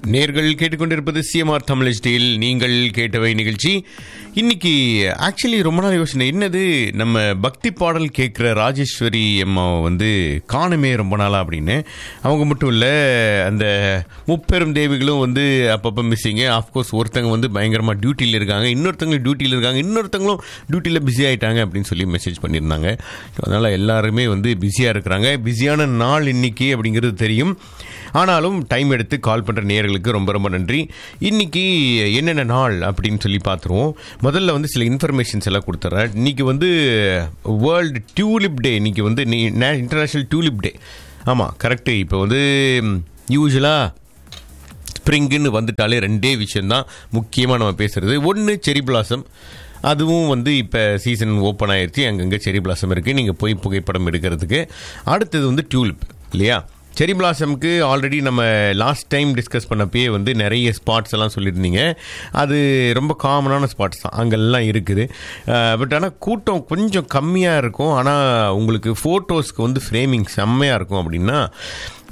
நேர்கள் கேட்டுக்கொண்டிருப்பது CMR Tamil steel நீங்கள் கேட்டவை நிகழ்ச்சி இன்னைக்கு ஆக்சுவலி ரொம்ப நாள் யோசனை என்னது நம்ம பக்தி பாடல் கேட்குற ராஜேஸ்வரி அம்மாவை வந்து காணுமே ரொம்ப நாளா அப்படின்னு அவங்க மட்டும் இல்லை அந்த முப்பெரும் தேவிகளும் வந்து அப்பப்போ மிஸ்ஸிங்க ஆஃப்கோர்ஸ் ஒருத்தங்க வந்து பயங்கரமாக டியூட்டியில் இருக்காங்க இன்னொருத்தங்களும் டியூட்டியில் இருக்காங்க இன்னொருத்தங்களும் டியூட்டியில் பிஸி ஆயிட்டாங்க அப்படின்னு சொல்லி மெசேஜ் பண்ணியிருந்தாங்க அதனால் எல்லாருமே வந்து பிஸியாக இருக்கிறாங்க பிஸியான நாள் இன்னைக்கு அப்படிங்கிறது தெரியும் ஆனாலும் டைம் எடுத்து கால் பண்ணுற நேயர்களுக்கு ரொம்ப ரொம்ப நன்றி இன்னைக்கு என்னென்ன நாள் அப்படின்னு சொல்லி பார்த்துருவோம் முதல்ல வந்து சில இன்ஃபர்மேஷன்ஸ் எல்லாம் கொடுத்துட்றேன் இன்னைக்கு வந்து வேர்ல்டு டியூலிப் டே இன்னைக்கு வந்து இன்டர்நேஷ்னல் டியூலிப் டே ஆமாம் கரெக்டு இப்போ வந்து யூஸ்வலாக ஸ்ப்ரிங்குன்னு வந்துட்டாலே ரெண்டே விஷயந்தான் முக்கியமாக நம்ம பேசுகிறது ஒன்று செரி பிளாசம் அதுவும் வந்து இப்போ சீசன் ஓப்பன் ஆயிடுச்சு அங்கங்கே செரி பிளாசம் இருக்குது நீங்கள் போய் புகைப்படம் எடுக்கிறதுக்கு அடுத்தது வந்து டியூலிப் இல்லையா செரி பிளாசம்க்கு ஆல்ரெடி நம்ம லாஸ்ட் டைம் டிஸ்கஸ் பண்ணப்பயே வந்து நிறைய ஸ்பாட்ஸ் எல்லாம் சொல்லியிருந்தீங்க அது ரொம்ப காமனான ஸ்பாட்ஸ் தான் அங்கெல்லாம் இருக்குது பட் ஆனால் கூட்டம் கொஞ்சம் கம்மியாக இருக்கும் ஆனால் உங்களுக்கு ஃபோட்டோஸ்க்கு வந்து ஃப்ரேமிங் செம்மையாக இருக்கும் அப்படின்னா